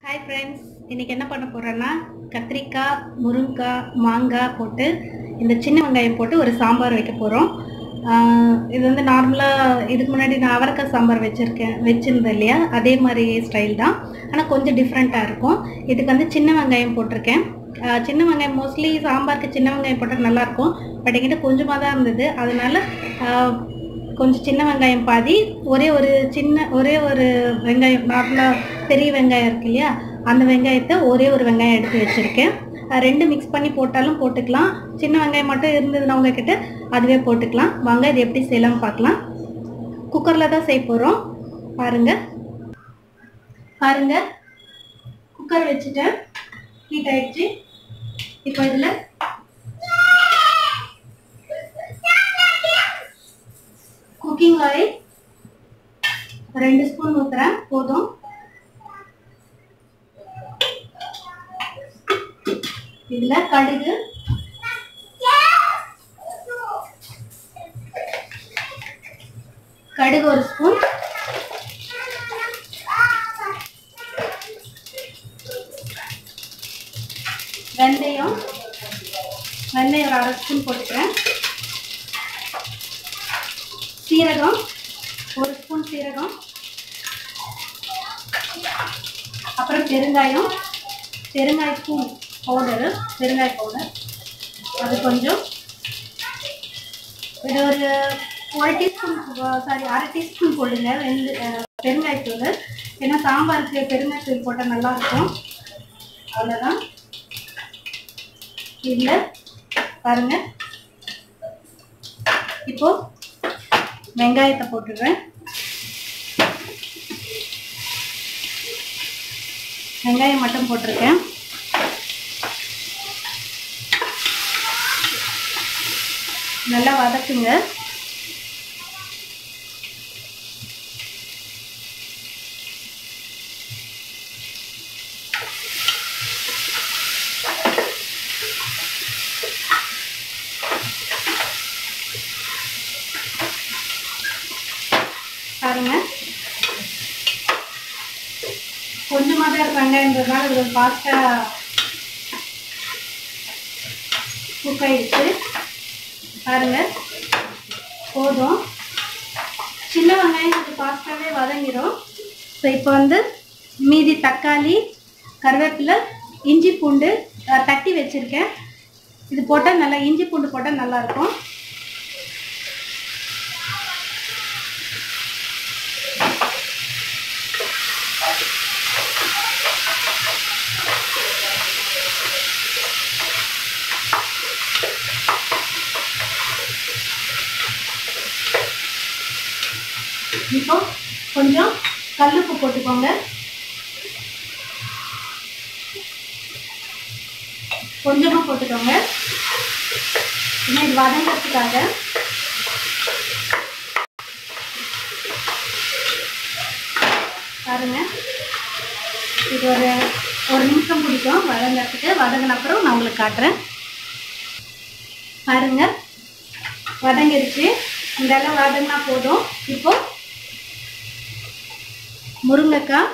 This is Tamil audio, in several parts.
ஹாய் ஃப்ரெண்ட்ஸ் இன்னைக்கு என்ன பண்ண போறேன்னா கத்திரிக்காய் முருங்கைக்காய் மாங்காய் போட்டு இந்த சின்ன வெங்காயம் போட்டு ஒரு சாம்பார் வைக்க போகிறோம் இது வந்து நார்மலாக இதுக்கு முன்னாடி நான் அவரைக்காய் சாம்பார் வச்சுருக்கேன் வச்சுருந்தேன் இல்லையா அதே மாதிரி ஸ்டைல் தான் ஆனால் கொஞ்சம் டிஃப்ரெண்ட்டாக இருக்கும் இதுக்கு வந்து சின்ன வெங்காயம் போட்டிருக்கேன் ஆஹ் சின்ன வெங்காயம் மோஸ்ட்லி சாம்பாருக்கு சின்ன வெங்காயம் போட்டால் நல்லாயிருக்கும் பட் என்கிட்ட கொஞ்சமாக தான் இருந்தது அதனால ஆஹ் கொஞ்சம் சின்ன வெங்காயம் பாதி ஒரே ஒரு சின்ன ஒரே ஒரு வெங்காயம் நார்மலாக பெரிய வெங்காயம் இருக்கு இல்லையா அந்த வெங்காயத்தை ஒரே ஒரு வெங்காயம் எடுத்து வச்சுருக்கேன் அஹ் ரெண்டு மிக்ஸ் பண்ணி போட்டாலும் போட்டுக்கலாம் சின்ன வெங்காயம் மட்டும் இருந்ததுன்னா உங்ககிட்ட அதுவே போட்டுக்கலாம் வாங்க இது எப்படி செய்யலாம் பார்க்கலாம் குக்கரில் தான் செய்ய போகிறோம் பாருங்க பாருங்க குக்கர் வச்சுட்டேன் ஹீட் ஆயிடுச்சு இப்போ இதில் குக்கிங் ஆயில் ரெண்டு ஸ்பூன் ஊத்துறேன் போதும் இதுல கடுகு கடுகு ஒரு ஸ்பூன் வெந்தயம் வெந்தயம் ஒரு அரை ஸ்பூன் போட்டுக்கிறேன் சீரகம் ஒரு ஸ்பூன் சீரகம் அப்புறம் பெருங்காயம் பெருங்காயத்தூள் பவுடரு பெருங்காய பவுடர் அது கொஞ்சம் இது ஒரு ஒரு டீஸ்பூன் சாரி அரை டீஸ்பூன் போடுங்க வெந்து அஹ், பெருங்காயத்தூள் ஏன்னா சாம்பாருக்கு பெருங்காயத்தூள் போட்டால் நல்லா இருக்கும் அவ்வளோதான் இதில் பாருங்க இப்போ வெங்காயத்தை போட்டுடுறேன் வெங்காயம் மட்டும் போட்டிருக்கேன் நல்லா வதக்குங்க பாருங்க கொஞ்சமாக தான் இருக்காங்கன்றதுனால இது ஃபாஸ்ட்டாக குக் ஆயிடுச்சு பாருங்க போதும் சின்ன வெங்காயம் கொஞ்சம் ஃபாஸ்ட்டாகவே வதங்கிடும் ஸோ இப்போ வந்து மீதி தக்காளி கருவேப்பிலை இஞ்சி பூண்டு அஹ், தட்டி வச்சுருக்கேன் இது போட்டால் நல்லா இஞ்சி பூண்டு போட்டால் நல்லாயிருக்கும் இப்போ கொஞ்சம் கல்லுப்பு போட்டுக்கோங்க கொஞ்சமா போட்டுக்கோங்க ஏன்னா இது வதங்கிறதுக்காக பாருங்க இது ஒரு ஒரு நிமிஷம் பிடிக்கும் வதங்கிறதுக்கு வதங்கின அப்புறம் நான் உங்களுக்கு காட்டுறேன் பாருங்க வதங்கிருச்சு இதெல்லாம் வதங்கினா போதும் இப்போ முருங்கைக்காய்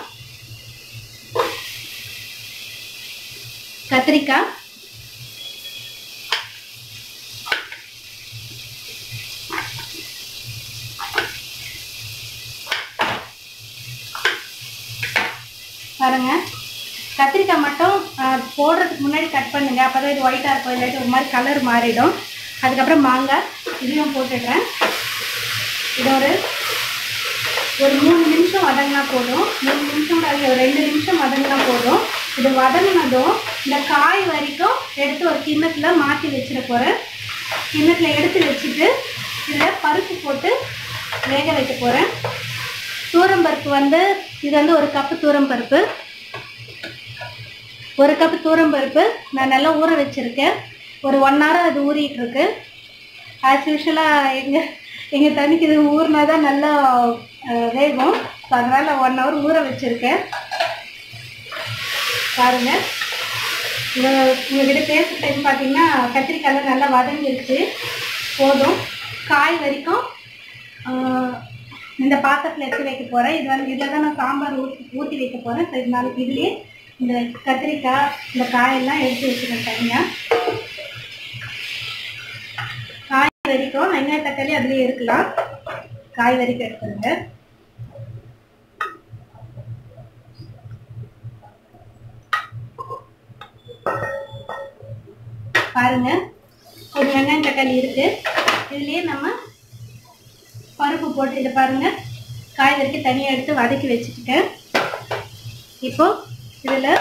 கத்திரிக்காய் பாருங்க கத்திரிக்காய் மட்டும் ஆஹ், போடுறதுக்கு முன்னாடி கட் பண்ணுங்க அப்பதான் இது ஒயிட்டாக இருக்கும் இல்லாட்டி ஒரு மாதிரி கலர் மாறிடும் அதுக்கப்புறம் மாங்காய் இதையும் போட்டுடுறேன் இது ஒரு ஒரு மூணு நிமிஷம் வதங்கினா போதும் மூணு நிமிஷம் அது ஒரு ரெண்டு நிமிஷம் வதங்கினா போதும் இது வதங்கினதும் இந்த காய் வரைக்கும் எடுத்து ஒரு கிண்ணத்தில் மாற்றி வச்சிட போகிறேன் கிண்ணத்தில் எடுத்து வச்சுட்டு இதில் பருப்பு போட்டு வேக வைக்க போகிறேன் தூரம்பருப்பு வந்து இது வந்து ஒரு கப்பு தூரம்பருப்பு ஒரு கப்பு தூரம்பருப்பு நான் நல்லா ஊற வச்சுருக்கேன் ஒரு ஒன் ஹவர் அது ஊறிட்டு இருக்கு ஆஸ் யூஷுவலாக எங்கள் எங்கள் தண்ணிக்கு இது ஊறினா தான் நல்லா அஹ், வேகும் ஸோ அதனால் ஒன் ஹவர் ஊற வச்சுருக்கேன் பாருங்க உங்க உங்ககிட்ட பேச டைம் பார்த்தீங்கன்னா கத்திரிக்காய் நல்லா வதங்கிருச்சு போதும் காய் வரைக்கும் ஆஹ், இந்த பாத்திரத்தில் எடுத்து வைக்க போகிறேன் இது வந்து இதில் தான் நான் சாம்பார் ஊற்றி ஊற்றி வைக்க போகிறேன் ஸோ இதனால இதுலேயே இந்த கத்திரிக்காய் இந்த காயெல்லாம் எடுத்து வச்சுக்கணும் தனியாக காய் வரைக்கும் வெங்காய தக்காளி அதுலேயே இருக்கலாம் காய் வரைக்கும் எடுத்துருங்க பாருங்க கொஞ்சம் வெங்காயம் தக்காளி இருக்கு இதுலயே நம்ம பருப்பு போட்டு இதை பாருங்க காய் வரைக்கும் தனியாக எடுத்து வதக்கி வச்சுக்கிட்டேன் இப்போ இதில்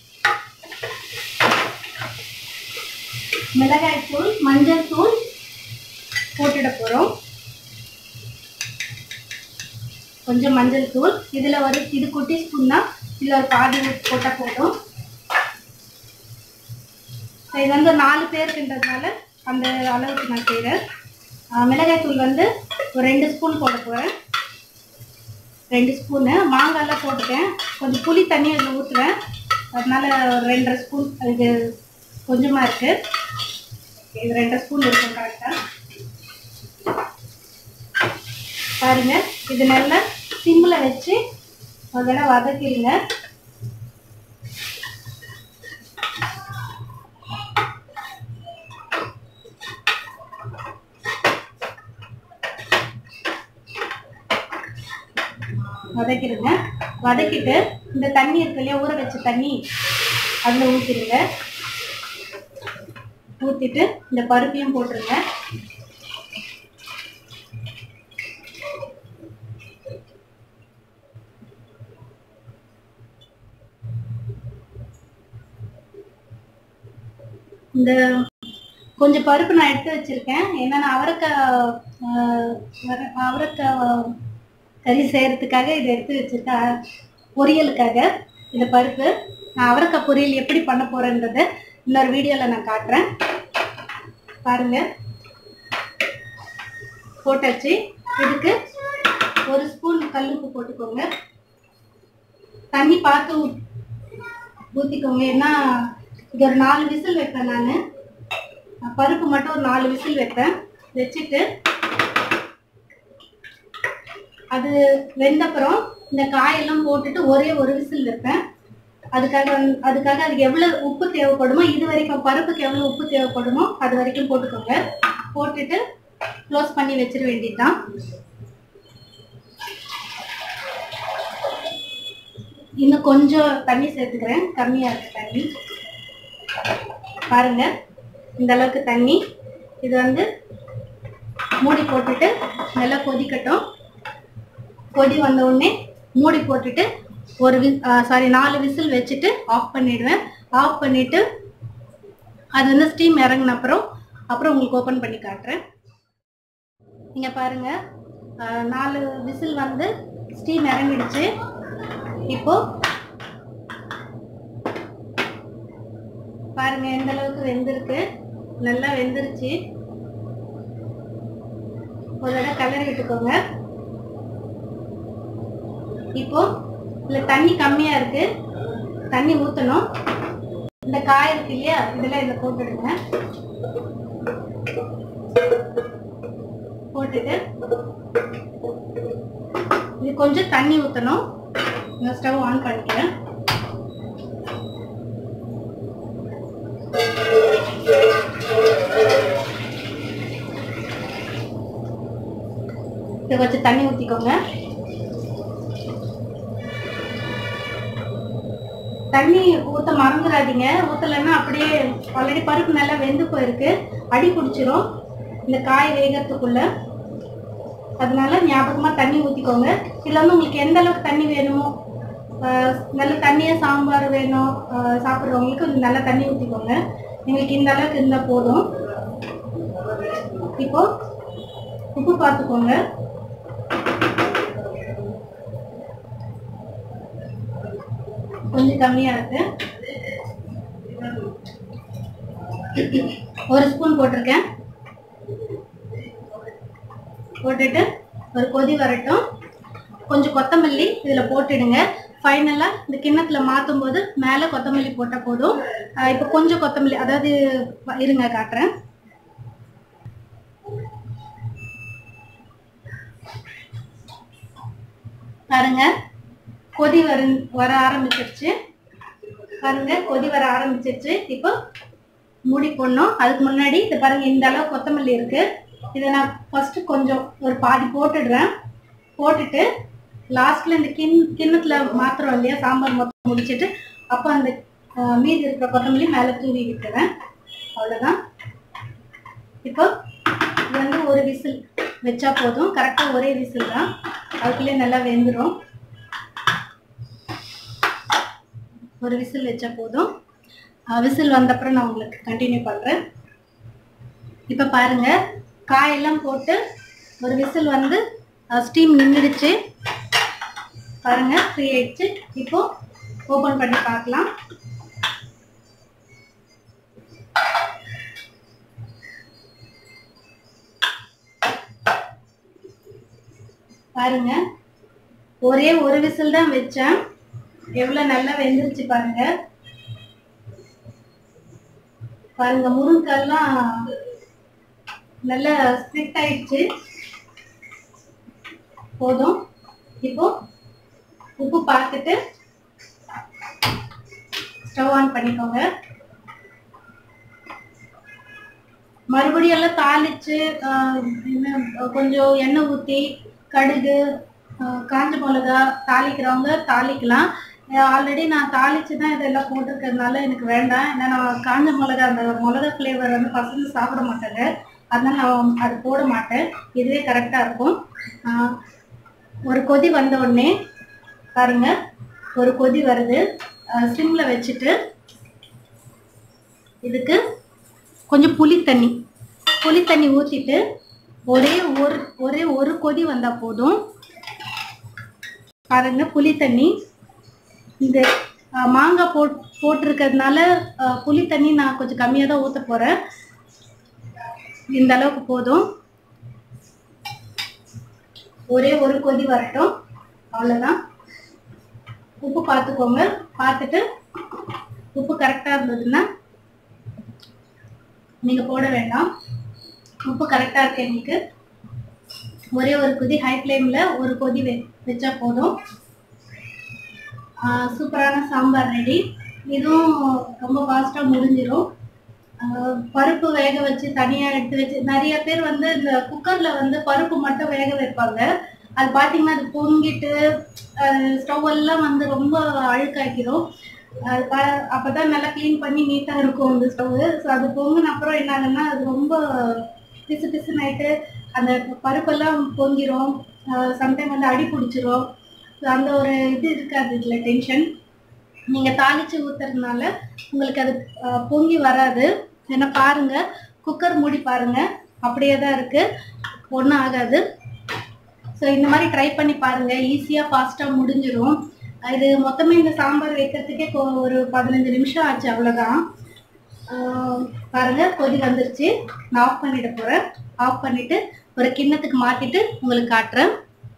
மிளகாய் தூள் மஞ்சள் தூள் போட்டுட போகிறோம் கொஞ்சம் மஞ்சள் தூள் இதில் ஒரு இது குட்டி ஸ்பூன் தான் இதில் ஒரு பாதி போட்டால் போதும் இது வந்து நாலு பேருக்குன்றதுனால அந்த அளவுக்கு நான் செய்கிறேன் மிளகாய் தூள் வந்து ஒரு ரெண்டு ஸ்பூன் போட போகிறேன் ரெண்டு ஸ்பூனு மாங்காய்லாம் போட்டுட்டேன் கொஞ்சம் புளி தண்ணி அதில் ஊற்றுவேன் அதனால ஒரு ரெண்டரை ஸ்பூன் இது கொஞ்சமாக இருக்குது இது ரெண்டரை ஸ்பூன் இருக்கும் கரெக்டாக பாருங்க இது நல்லா சிம்மில் வச்சு ஒரு தடவை வதக்கிடுங்க வதக்கிடுங்க வதக்கிட்டு இந்த தண்ணி இருக்கு இல்லையா ஊற வச்ச தண்ணி அதில் ஊற்றிடுங்க ஊற்றிட்டு இந்த பருப்பையும் போட்டுருங்க இந்த கொஞ்சம் பருப்பு நான் எடுத்து வச்சிருக்கேன் ஏன்னா நான் அவரைக்காய் ஆஹ், வர- அவரைக்காய் கறி செய்யறதுக்காக இதை எடுத்து வச்சிருக்கேன் பொரியலுக்காக இந்த பருப்பு நான் அவரைக்காய் பொரியல் எப்படி பண்ண போறேன்றதை இன்னொரு வீடியோவில் நான் காட்டுறேன் பாருங்க போட்டாச்சு இதுக்கு ஒரு ஸ்பூன் கல்லுப்பு போட்டுக்கோங்க தண்ணி பார்த்து ஊ- ஊற்றிக்கோங்க ஏன்னா இது ஒரு நாலு விசில் வைப்பேன் நான் பருப்பு மட்டும் ஒரு நாலு விசில் வைப்பேன் வச்சுட்டு அது வெந்தப்புறம் இந்த காயெல்லாம் போட்டுட்டு ஒரே ஒரு விசில் வைப்பேன் அதுக்காக வந்து- அதுக்காக அதுக்கு எவ்வளோ உப்பு தேவைப்படுமோ இது வரைக்கும் பருப்புக்கு எவ்வளோ உப்பு தேவைப்படுமோ அது வரைக்கும் போட்டுக்கோங்க போட்டுட்டு க்ளோஸ் பண்ணி வச்சிட வேண்டியதுதான் இன்னும் கொஞ்சம் தண்ணி சேர்த்துக்கிறேன் கம்மியாக இருக்கு தண்ணி பாருங்க இந்த அளவுக்கு தண்ணி இது வந்து மூடி போட்டுட்டு நல்லா கொதிக்கட்டும் கொதி வந்த உடனே மூடி போட்டுட்டு ஒரு வி சாரி நாலு விசில் வச்சுட்டு ஆஃப் பண்ணிடுவேன் ஆஃப் பண்ணிட்டு அது வந்து ஸ்டீம் இறங்கின அப்புறம் அப்புறம் உங்களுக்கு ஓப்பன் பண்ணி காட்டுறேன் இங்க பாருங்க ஆஹ், நாலு விசில் வந்து ஸ்டீம் இறங்கிடுச்சு இப்போ பாருங்க எந்த அளவுக்கு வெந்திருக்கு நல்லா வெந்துருச்சு ஒரு தடவை கலரி விட்டுக்கோங்க இப்போ இதுல தண்ணி கம்மியா இருக்கு தண்ணி ஊத்தணும் இந்த காய் இருக்கு இல்லையா இதெல்லாம் இதுல போட்டுடுங்க போட்டுட்டு இது கொஞ்சம் தண்ணி ஊத்தணும் நான் ஸ்டவ் ஆன் பண்ணிக்கிறேன் இதை கொஞ்சம் தண்ணி ஊற்றிக்கோங்க தண்ணி ஊற்ற மறந்துடாதீங்க ஊற்றலைன்னா அப்படியே ஆல்ரெடி பருப்பு நல்லா வெந்து போயிருக்கு அடி பிடிச்சிரும் இந்த காய் வேகறதுக்குள்ள அதனால ஞாபகமாக தண்ணி ஊற்றிக்கோங்க இதில் வந்து உங்களுக்கு எந்த அளவுக்கு தண்ணி வேணுமோ ஆஹ் நல்ல தண்ணியாக சாம்பார் வேணும் ஆஹ் சாப்பிட்றவங்களுக்கு கொஞ்சம் நல்லா தண்ணி ஊற்றிக்கோங்க எங்களுக்கு இந்த அளவுக்கு இருந்தால் போதும் இப்போ உப்பு பார்த்துக்கோங்க கொஞ்சம் கம்மியா இருக்கு ஒரு ஸ்பூன் போட்டிருக்கேன் போட்டுட்டு ஒரு கொதி வரட்டும் கொஞ்சம் கொத்தமல்லி இதில் போட்டுடுங்க ஃபைனலாக இந்த கிண்ணத்தில் மாற்றும் போது மேலே கொத்தமல்லி போட்டால் போதும் ஆஹ் இப்போ கொஞ்சம் கொத்தமல்லி அதாவது வ- இருங்க காட்டுறேன் பாருங்க கொதி வர வர ஆரம்பிச்சிருச்சு பாருங்க கொதி வர ஆரம்பிச்சிருச்சு இப்போ மூடி போடணும் அதுக்கு முன்னாடி இது பாருங்க இந்த அளவு கொத்தமல்லி இருக்கு இதை நான் ஃபர்ஸ்ட் கொஞ்சம் ஒரு பாதி போட்டுடுறேன் போட்டுட்டு லாஸ்ட்ல இந்த கிண் கிண்ணத்துல மாத்திரம் இல்லையா சாம்பார் மொத்தம் முடிச்சிட்டு அப்போ அந்த ஆஹ், மீதி இருக்கிற கொத்தமல்லி மேலே தூவி விட்டுறேன் அவ்வளோதான் இப்போ இது வந்து ஒரு விசில் வச்சா போதும் கரெக்டாக ஒரே விசில் தான் அதுக்குள்ளே நல்லா வெந்துடும் ஒரு விசில் வச்சா போதும் விசில் வந்தப்புறம் நான் உங்களுக்கு கண்டினியூ பண்ணுறேன் இப்போ பாருங்க காயெல்லாம் போட்டு ஒரு விசில் வந்து ஸ்டீம் நின்றுடுச்சு பாருங்க ஃப்ரீ ஆயிடுச்சு இப்போ ஓப்பன் பண்ணி பார்க்கலாம் பாருங்க ஒரே ஒரு விசில் தான் வச்சேன் எவ்வளவு நல்லா வெந்துருச்சு பாருங்க பாருங்க முருங்கெல்லாம் நல்லா ஸ்ப்ளிட் ஆயிடுச்சு போதும் இப்போ உப்பு பார்த்துட்டு ஸ்டவ் ஆன் பண்ணிக்கோங்க மறுபடியும் எல்லாம் தாளிச்சு ஆஹ், என்ன, கொஞ்சம் எண்ணெய் ஊற்றி கடுகு ஆஹ், காஞ்ச மிளகா தாளிக்கிறவங்க தாளிக்கலாம் ஆல்ரெடி நான் தாளிச்சு தான் இதெல்லாம் போட்டிருக்கிறதுனால எனக்கு வேண்டாம் ஏன்னா நான் காஞ்ச மிளகா அந்த மிளகா ஃப்ளேவர் வந்து பசங்க சாப்பிட மாட்டாங்க அதனால நான் அது போட மாட்டேன் இதுவே கரெக்டாக இருக்கும் ஆஹ், ஒரு கொதி வந்த உடனே பாருங்க ஒரு கொதி வருது சிம்ல வச்சுட்டு இதுக்கு கொஞ்சம் புளி தண்ணி புளி தண்ணி ஊற்றிட்டு ஒரே ஒரு ஒரே ஒரு கொதி வந்தால் போதும் பாருங்க புளி தண்ணி இந்த அஹ், மாங்காய் போட் போட்டிருக்கிறதுனால அஹ், புளி தண்ணி நான் கொஞ்சம் கம்மியாக தான் ஊற்ற போகிறேன் இந்த அளவுக்கு போதும் ஒரே ஒரு கொதி வரட்டும் அவ்வளோதான் உப்பு பார்த்துக்கோங்க பார்த்துட்டு உப்பு கரெக்டாக இருந்ததுன்னா நீங்கள் போட வேண்டாம் உப்பு கரெக்டாக இருக்கு எங்களுக்கு ஒரே ஒரு கொதி ஹை ஃப்ளேமில் ஒரு கொதி வெ வச்சா போதும் ஆஹ் சூப்பரான சாம்பார் ரெடி இதுவும் ரொம்ப ஃபாஸ்ட்டாக முடிஞ்சிடும் ஆஹ் பருப்பு வேக வச்சு தனியாக எடுத்து வச்சு நிறைய பேர் வந்து இந்த குக்கரில் வந்து பருப்பு மட்டும் வேக வைப்பாங்க அது பார்த்தீங்கன்னா அது பொங்கிட்டு ஸ்டவ் எல்லாம் வந்து ரொம்ப அழுக்காக்கிடும் அது பா அப்பதான் நல்லா க்ளீன் பண்ணி நீட்டாக இருக்கும் அந்த ஸ்டவ் ஸோ அது பொங்குன அப்புறம் என்ன ஆகுதுன்னா அது ரொம்ப பிசு பிசுன்னு ஆயிட்டு அந்த பருப்பெல்லாம் பொங்கிரும் சம்டைம் வந்து அடி பிடிச்சிரும் ஸோ அந்த ஒரு இது இருக்காது இதில் டென்ஷன் நீங்கள் தாளித்து ஊற்றுறதுனால உங்களுக்கு அது அஹ், பொங்கி வராது ஏன்னா பாருங்க குக்கர் மூடி பாருங்க அப்படியே தான் இருக்கு ஒன்றும் ஆகாது ஸோ இந்த மாதிரி ட்ரை பண்ணி பாருங்க ஈஸியாக ஃபாஸ்ட்டாக முடிஞ்சிடும் இது மொத்தமே இந்த சாம்பார் வைக்கிறதுக்கே கொ- ஒரு பதினஞ்சு நிமிஷம் ஆச்சு அவ்வளோதான் ஆஹ் பாருங்க கொதி வந்துருச்சு நான் ஆஃப் பண்ணிட போறேன் ஆஃப் பண்ணிட்டு ஒரு கிண்ணத்துக்கு மாத்திட்டு உங்களுக்கு காட்டுறேன்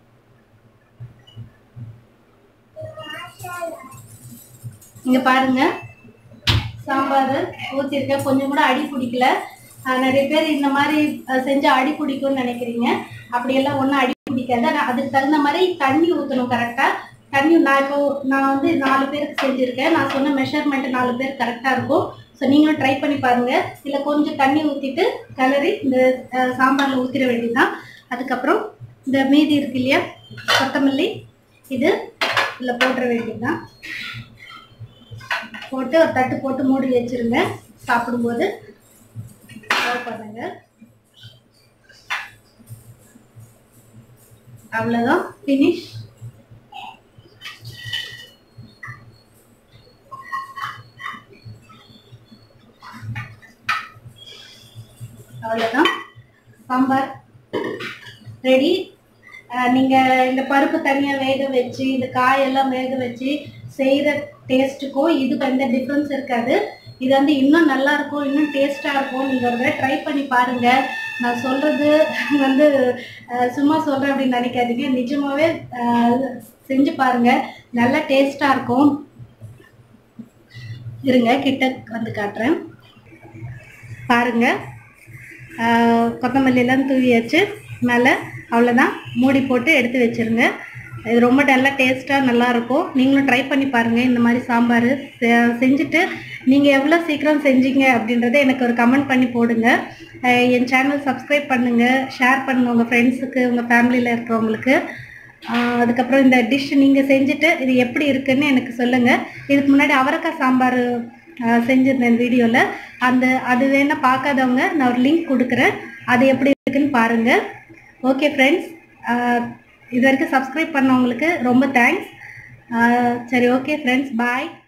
இங்க பாருங்க சாம்பார் ஊற்றிருக்கேன் கொஞ்சம் கூட அடி பிடிக்கல ஆஹ் நிறைய பேர் இந்த மாதிரி அஹ், செஞ்சா அடி பிடிக்கும்னு நினைக்கிறீங்க அப்படியெல்லாம் ஒன்றும் அடி பிடிக்காது ஆனா அதுக்கு தகுந்த மாதிரி தண்ணி ஊற்றணும் கரெக்டாக தண்ணி நான் இப்போ நான் வந்து நாலு பேருக்கு செஞ்சுருக்கேன் நான் சொன்ன மெஷர்மெண்ட் நாலு பேர் கரெக்டாக இருக்கும் ஸோ நீங்களும் ட்ரை பண்ணி பாருங்க இதில் கொஞ்சம் தண்ணி ஊற்றிட்டு கலரி இந்த அஹ், சாம்பார்ல ஊற்றிட வேண்டியதுதான் அதுக்கப்புறம் இந்த மீதி இருக்கு இல்லையா கொத்தமல்லி இது இதில் போட்டுற வேண்டியதுதான் போட்டு ஒரு தட்டு போட்டு மூடி வச்சிருங்க சாப்பிடும்போது சர்வ் பண்ணுங்க அவ்வளோதான் ஃபினிஷ் அவ்வளோதான் சாம்பார் ரெடி நீங்கள் இந்த பருப்பு தனியாக வேக வச்சு இந்த காயெல்லாம் வேக வச்சு செய்கிற டேஸ்ட்டுக்கும் இதுக்கு எந்த டிஃப்ரென்ஸ் இருக்காது இது வந்து இன்னும் நல்லா இருக்கும் இன்னும் டேஸ்ட்டாக இருக்கும் நீங்கள் ஒரு தடவை ட்ரை பண்ணி பாருங்கள் நான் சொல்கிறது வந்து அஹ், சும்மா சொல்கிறேன் அப்படின்னு நினைக்காதீங்க நிஜமாகவே செஞ்சு பாருங்கள் நல்லா டேஸ்ட்டாக இருக்கும் இருங்க கிட்ட வந்து காட்டுறேன் பாருங்க ஆஹ் கொத்தமல்லி எல்லாம் தூவியாச்சு மேலே அவ்வளோதான் மூடி போட்டு எடுத்து வச்சிருங்க இது ரொம்ப நல்லா டேஸ்ட்டாக நல்லா இருக்கும் நீங்களும் ட்ரை பண்ணி பாருங்கள் இந்த மாதிரி சாம்பார் செ- செஞ்சுட்டு நீங்கள் எவ்வளோ சீக்கிரம் செஞ்சீங்க அப்படின்றத எனக்கு ஒரு கமெண்ட் பண்ணி போடுங்க அஹ் என் சேனல் சப்ஸ்கிரைப் பண்ணுங்கள் ஷேர் பண்ணுங்கள் உங்கள் ஃப்ரெண்ட்ஸுக்கு உங்கள் ஃபேமிலியில் இருக்கிறவங்களுக்கு ஆஹ் அதுக்கப்புறம் இந்த டிஷ் நீங்கள் செஞ்சுட்டு இது எப்படி இருக்குன்னு எனக்கு சொல்லுங்கள் இதுக்கு முன்னாடி அவரைக்காய் சாம்பார் ஆஹ் செஞ்சிருந்தேன் வீடியோவில் அந்த அது வேணா பார்க்காதவங்க நான் ஒரு லிங்க் கொடுக்குறேன் அது எப்படி இருக்குன்னு பாருங்கள் ஓகே ஃப்ரெண்ட்ஸ் இது வரைக்கும் சப்ஸ்கிரைப் பண்ணவங்களுக்கு ரொம்ப தேங்க்ஸ் சரி ஓகே ஃப்ரெண்ட்ஸ் பாய்